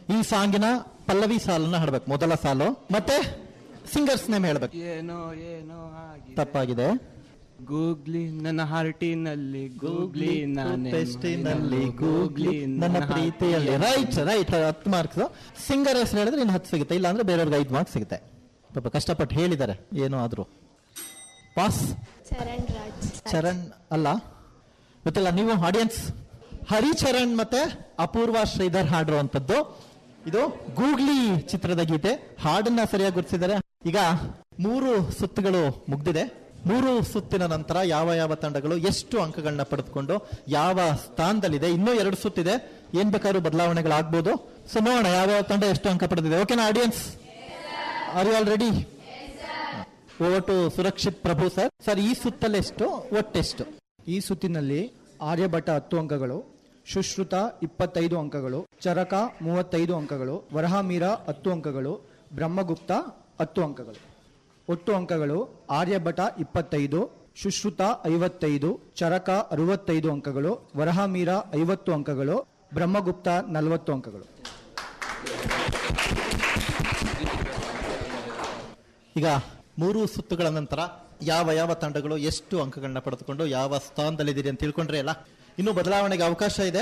ಈ ಸಾಂಗಿನ ಪಲ್ಲವಿ ಸಾಲನ್ನ ಹಾಡ್ಬೇಕು ಮೊದಲ ಸಾಲು ಮತ್ತೆ ಸಿಂಗರ್ಸ್ ನೇಮ್ ಹೇಳ್ಬೇಕು ಏನೋ ಏನೋ ಆಗಿದೆ ತಪ್ಪಾಗಿದೆ ಗೂಗ್ಲಿ ನನ್ನ ಹಾರ್ಟಿನಲ್ಲಿ ಗೂಗ್ಲಿ ನಾನೇ ಟೆಸ್ಟಿನಲ್ಲಿ ಗೂಗ್ಲಿ ನನ್ನ ಪ್ರೀತಿಯಲ್ಲಿ ರೈಟ್ ರೈಟ್ ಹತ್ತು ಮಾರ್ಕ್ಸ್ ಸಿಂಗರ್ ಹೆಸರು ಹೇಳಿದ್ರೆ ಇನ್ನು ಹತ್ತು ಸಿಗುತ್ತೆ ಇಲ್ಲ ಅಂದ್ರೆ ಬೇರೆಯವ್ರಿಗೆ ಐದು ಮಾರ್ಕ್ಸ್ ಸಿಗುತ್ತೆ ಪಾಪ ಕಷ್ಟಪಟ್ಟು ಹೇಳಿದ್ದಾರೆ ಏನೋ ಆದ್ರೂ ಪಾಸ್ ಚರಣ್ ರಾಜ್ ಚರಣ್ ಅಲ್ಲ ಗೊತ್ತಿಲ್ಲ ನೀವು ಆಡಿಯನ್ಸ್ ಹರಿಚರಣ್ ಮತ್ತೆ ಅಪೂರ್ವ ಶ್ರೀಧರ್ ಹಾಡಿರುವಂತದ್ದು ಇದು ಗೂಗ್ಲಿ ಚಿತ್ರದ ಗೀತೆ ಹಾಡನ್ನ ಸರಿಯಾಗಿ ಗುರುತಿಸಿದ್ದಾರೆ ಈಗ ಮೂರು ಸುತ್ತುಗಳು ಮುಗ್ದಿದೆ ಮೂರು ಸುತ್ತಿನ ನಂತರ ಯಾವ ಯಾವ ತಂಡಗಳು ಎಷ್ಟು ಅಂಕಗಳನ್ನ ಪಡೆದುಕೊಂಡು ಯಾವ ಸ್ಥಾನದಲ್ಲಿದೆ ಇನ್ನೂ ಎರಡು ಸುತ್ತಿದೆ ಏನ್ ಬೇಕಾದ್ರೂ ಬದಲಾವಣೆಗಳಾಗ್ಬೋದು ಸೊ ನೋಡೋಣ ಯಾವ್ಯಾವ ತಂಡ ಎಷ್ಟು ಅಂಕ ಪಡೆದಿದೆ ಓಕೆನಾ audience are you all ready over to Surakshit Prabhu sir sir ಈ ಸುತ್ತಲ್ಲಿ ಎಷ್ಟು ಒಟ್ಟೆಷ್ಟು ಈ ಸುತ್ತಿನಲ್ಲಿ ಆರ್ಯಭಟ ಹತ್ತು ಅಂಕಗಳು ಸುಶ್ರುತ ಇಪ್ಪತ್ತೈದು ಅಂಕಗಳು ಚರಕ ಮೂವತ್ತೈದು ಅಂಕಗಳು ವರಹಮೀರ ಹತ್ತು ಅಂಕಗಳು ಬ್ರಹ್ಮಗುಪ್ತ ಹತ್ತು ಅಂಕಗಳು ಒಟ್ಟು ಅಂಕಗಳು ಆರ್ಯಭಟ ಇಪ್ಪತ್ತೈದು ಸುಶ್ರುತ ಐವತ್ತೈದು ಚರಕ ಅರವತ್ತೈದು ಅಂಕಗಳು ವರಹಮೀರ ಐವತ್ತು ಅಂಕಗಳು ಬ್ರಹ್ಮಗುಪ್ತ ನಲವತ್ತು ಅಂಕಗಳು ಈಗ ಮೂರು ಸುತ್ತುಗಳ ನಂತರ ಯಾವ ಯಾವ ತಂಡಗಳು ಎಷ್ಟು ಅಂಕಗಳನ್ನ ಪಡೆದುಕೊಂಡು ಯಾವ ಸ್ಥಾನದಲ್ಲಿದ್ದೀರಿ ಅಂತ ತಿಳ್ಕೊಂಡ್ರೆ ಅಲ್ಲ ಇನ್ನು ಬದಲಾವಣೆಗೆ ಅವಕಾಶ ಇದೆ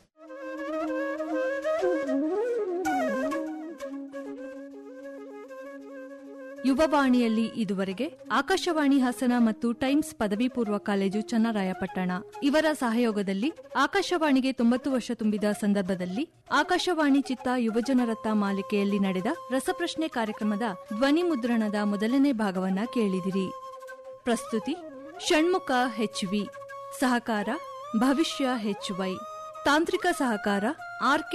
ಯುವವಾಣಿಯಲ್ಲಿ ಇದುವರೆಗೆ ಆಕಾಶವಾಣಿ ಹಾಸನ ಮತ್ತು ಟೈಮ್ಸ್ ಪದವಿ ಪೂರ್ವ ಕಾಲೇಜು ಚನ್ನರಾಯಪಟ್ಟಣ ಇವರ ಸಹಯೋಗದಲ್ಲಿ ಆಕಾಶವಾಣಿಗೆ ತೊಂಬತ್ತು ವರ್ಷ ತುಂಬಿದ ಸಂದರ್ಭದಲ್ಲಿ ಆಕಾಶವಾಣಿ ಚಿತ್ತ ಯುವಜನರತ್ತ ಮಾಲಿಕೆಯಲ್ಲಿ ನಡೆದ ರಸಪ್ರಶ್ನೆ ಕಾರ್ಯಕ್ರಮದ ಧ್ವನಿ ಮುದ್ರಣದ ಮೊದಲನೇ ಭಾಗವನ್ನ ಕೇಳಿದಿರಿ ಪ್ರಸ್ತುತಿ ಷಣ್ಮುಖ ಹೆಚ್ವಿ ಸಹಕಾರ ಭವಿಷ್ಯ ಹೆಚ್ವೈ ತಾಂತ್ರಿಕ ಸಹಕಾರ ಆರ್ಕೆ